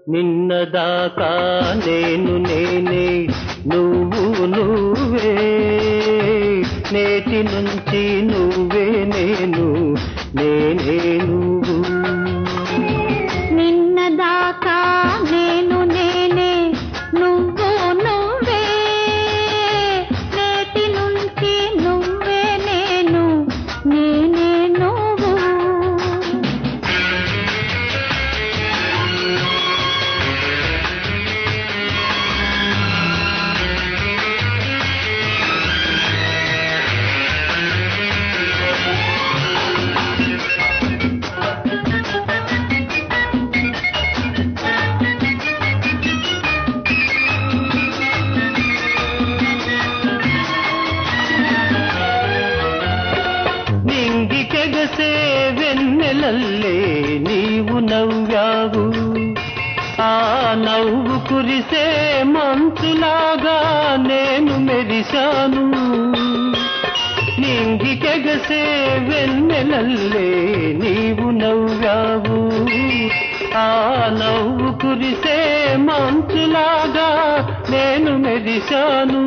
నిన్నదాకా నేను నేనే నువ్వు నువ్వే నేటి నుంచి నువ్వే నేను నేనే నువ్వు నిన్నదాకా నేను నేనే నువ్వు నువ్వే నేటి నుంచి నువ్వే నేను నేనే నువ్వు నింగికెగసే వెన్నెలల్లే నీవు నవ్వావు ఆ నవ్వు కురిసే మంచులాగా నేను మెరిశాను నింగికెగసే వెన్నెలల్లే నీవు నవ్వావు ఆ నవ్వు కురిసే మంచులాగా నేను మెరిశాను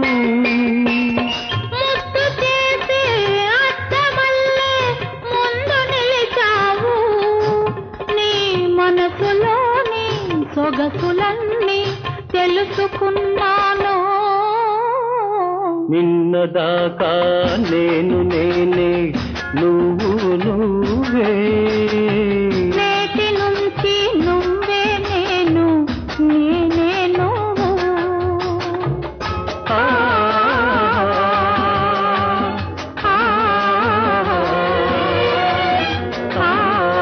ముద్దు చేసే అద్దమల్లే ముందు నిలిచావు నీ మనసులోని సొగసులన్నీ తెలుసుకున్నాను నిన్నదాకా నేను నేనే నువ్వు నువ్వే నేటి నుంచి నువ్వే నేను నేనే నువ్వు ఆ, ఆ, ఆ,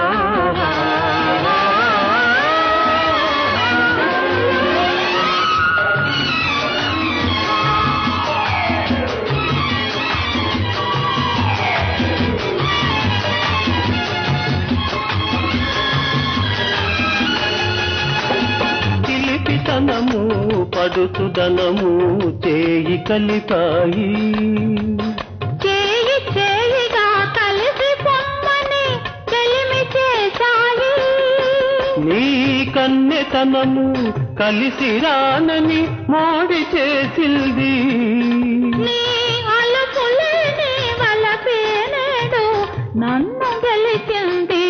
చిలిపితనము పడుతుదనము చేయి కలిపాయి చేయి చేయిగా కలిసి పొమ్మని చెలిమి చేశాయి నీ కన్నెతనము కలిసి రానని మోడి చేసింది నీ అలుపులేని వలపేనేడు నన్ను గెలిచింది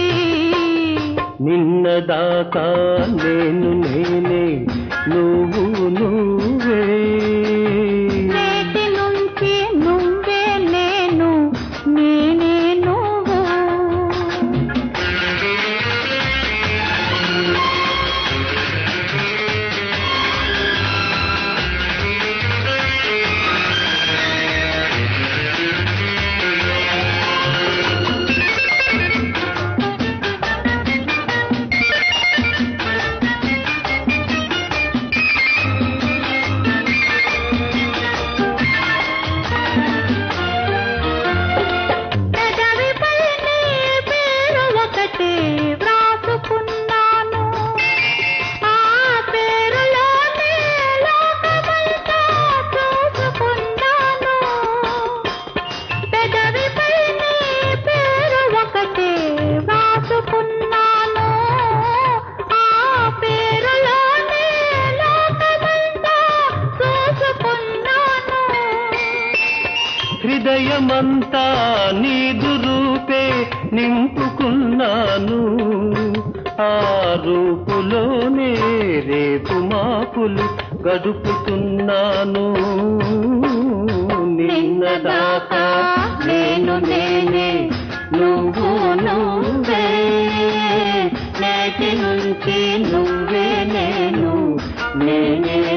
నిన్నదాకా నేను నేనే నువ్వు నువ్వే నేటి నుంచి నువ్వే నేను నేనే నువ్వు పెదవిపై నీ పేరు ఒకటి వ్రాసుకున్నాను ఆ పేరులోనే లోకమంతా చూసుకున్నాను పెదవిపై నీ పేరు ఒకటి వ్రాసుకున్నాను ఆ పేరులోనే లోకమంతా చూసుకున్నాను హృదయమంతా నీదు రూపే నింపుకున్నాను ఆ రూపులోనే రేపు మాపులు గడుపుతున్నాను నిన్నదాకా నేను నేనే నువ్వు నువ్వే నేటి నుంచి నువ్వే నేను నేనే